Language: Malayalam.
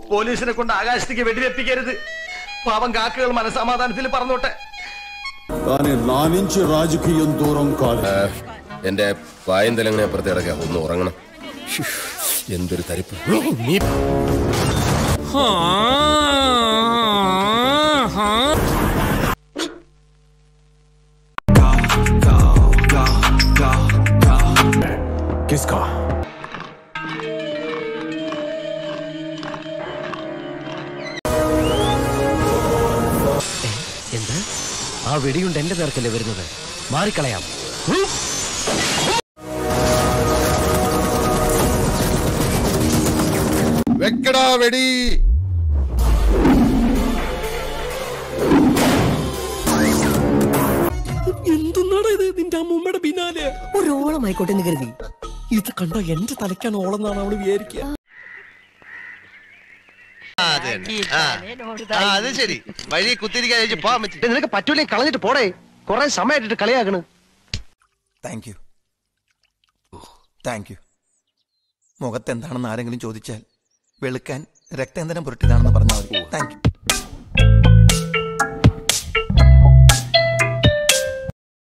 പോലീസിനെ കൊണ്ട് ആകാശത്തേക്ക് വെടിവെപ്പിക്കരുത് പാവം കാക്കകൾ മനസമാധാനത്തിൽ പറഞ്ഞോട്ടെ కానీ నా నుంచి రాజకీయం దూరం కాదు എന്റെ വായും തലങ്ങനെ അപ്പുറത്ത് കിടക്കാം ഒന്ന് ഉറങ്ങണം ശ്ശ്, എന്തൊരു തരിപ്പ് നീ किसका എന്ത് ആ വെടിയുണ്ട് എന്റെ നേർക്കല്ലേ വരുന്നത് മാറിക്കളയാം വെക്കടാ വെടി എന്തുന്നാണ് ഇത് നിന്റെ അമ്മൂമ്മയുടെ പിന്നാലെ ഒരു ഓളമായിക്കോട്ടെ എന്ന് കരുതി ഇത് കണ്ട എന്റെ തലയ്ക്കാണ് ഓളെന്നാണ് അവള് വിചാരിക്കുക അത് ശരി വഴി കുത്തിരിക്കാൻ പോകാൻ പറ്റി നിനക്ക് പറ്റൂലേ കളഞ്ഞിട്ട് പോടേ കൊറേ സമയമായിട്ട് കളിയാക്കണ് താങ്ക് യു താങ്ക് യു മുഖത്ത് എന്താണെന്ന് ആരെങ്കിലും ചോദിച്ചാൽ വെളുക്കാൻ രക്തേന്ദ്രം പുരട്ടിയതാണെന്ന് പറഞ്ഞാൽ മതി താങ്ക് യു